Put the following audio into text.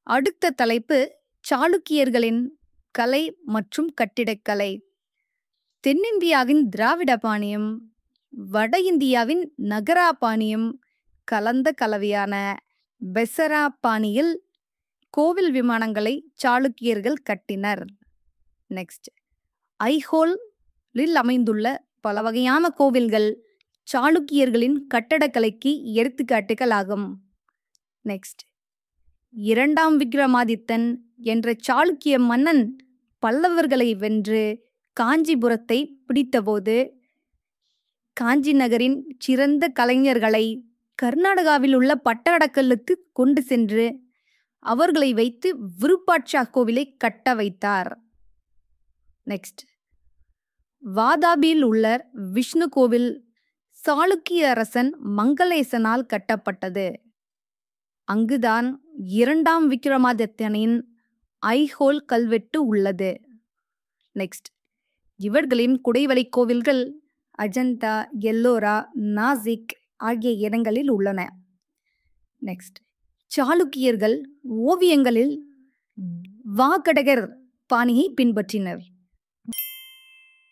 அடுத்த தலைப்பு சாளுக்கியர்களின் கலை மற்றும் கட்டிடக்கலை தென்னிந்தியாவின் திராவிட பாணியம் வட இந்தியாவின் நகரா பாணியம் கலந்த கலவையான பெசரா பாணியில் கோவில் விமானங்களை சாளுக்கியர்கள் கட்டினர் நெக்ஸ்ட் ஐஹோலில் அமைந்துள்ள பல வகையான கோவில்கள் சாளுக்கியர்களின் கட்டடக்கலைக்கு எடுத்துக்காட்டுகள் ஆகும் நெக்ஸ்ட் இரண்டாம் விக்ரமாதித்தன் என்ற சாளுக்கிய மன்னன் பல்லவர்களை வென்று காஞ்சிபுரத்தை பிடித்தபோது காஞ்சி நகரின் சிறந்த கலைஞர்களை கர்நாடகாவில் உள்ள பட்டடக்கல்லுக்கு கொண்டு சென்று அவர்களை வைத்து விருப்பாட்சா கோவிலை கட்ட வைத்தார் நெக்ஸ்ட் வாதாபியில் உள்ள விஷ்ணு கோவில் சாளுக்கிய அரசன் மங்களேசனால் கட்டப்பட்டது அங்குதான் இரண்டாம் விக்ரமாதித்தனின் ஐஹோல் கல்வெட்டு உள்ளது நெக்ஸ்ட் இவர்களின் குடைவலை கோவில்கள் அஜந்தா எல்லோரா நாசிக் ஆகிய இடங்களில் உள்ளன நெக்ஸ்ட் சாளுக்கியர்கள் ஓவியங்களில் வாகடகர் பாணியை பின்பற்றினர்